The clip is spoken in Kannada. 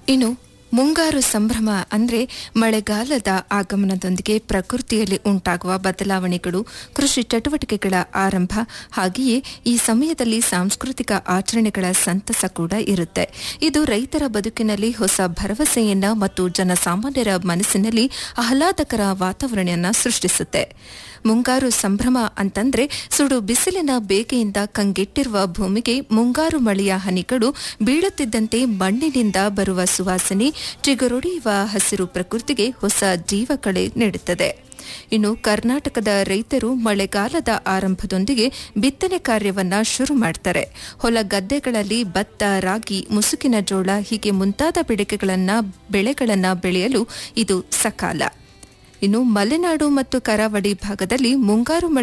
ಇನ್ನು ಮುಂಗಾರು ಸಂಭ್ರಮ ಅಂದ್ರೆ ಮಳೆಗಾಲದ ಆಗಮನದೊಂದಿಗೆ ಪ್ರಕೃತಿಯಲ್ಲಿ ಉಂಟಾಗುವ ಬದಲಾವಣೆಗಳು ಕೃಷಿ ಚಟುವಟಿಕೆಗಳ ಆರಂಭ ಹಾಗೆಯೇ ಈ ಸಮಯದಲ್ಲಿ ಸಾಂಸ್ಕೃತಿಕ ಆಚರಣೆಗಳ ಸಂತಸ ಕೂಡ ಇರುತ್ತೆ ಇದು ರೈತರ ಬದುಕಿನಲ್ಲಿ ಹೊಸ ಭರವಸೆಯನ್ನ ಮತ್ತು ಜನಸಾಮಾನ್ಯರ ಮನಸ್ಸಿನಲ್ಲಿ ಆಹ್ಲಾದಕರ ವಾತಾವರಣವನ್ನ ಸೃಷ್ಟಿಸುತ್ತೆ ಮುಂಗಾರು ಸಂಭ್ರಮ ಅಂತಂದ್ರೆ ಸುಡು ಬಿಸಿಲಿನ ಬೇಗೆಯಿಂದ ಕಂಗೆಟ್ಟಿರುವ ಭೂಮಿಗೆ ಮುಂಗಾರು ಮಳೆಯ ಹನಿಗಳು ಬೀಳುತ್ತಿದ್ದಂತೆ ಮಣ್ಣಿನಿಂದ ಬರುವ ಸುವಾಸನೆ ಚಿಗುರೊಡೆಯುವ ಹಸಿರು ಪ್ರಕೃತಿಗೆ ಹೊಸ ಜೀವಕಳೆ ನೀಡುತ್ತದೆ ಇನ್ನು ಕರ್ನಾಟಕದ ರೈತರು ಮಳೆಗಾಲದ ಆರಂಭದೊಂದಿಗೆ ಬಿತ್ತನೆ ಕಾರ್ಯವನ್ನ ಶುರು ಮಾಡ್ತಾರೆ ಹೊಲ ಗದ್ದೆಗಳಲ್ಲಿ ಭತ್ತ ರಾಗಿ ಮುಸುಕಿನ ಜೋಳ ಹೀಗೆ ಮುಂತಾದ ಬೆಳೆಗಳನ್ನ ಬೆಳೆಗಳನ್ನ ಬೆಳೆಯಲು ಇದು ಸಕಾಲ ಇನ್ನು ಮಲೆನಾಡು ಮತ್ತು ಕರಾವಳಿ ಭಾಗದಲ್ಲಿ ಮುಂಗಾರು ಮಳೆ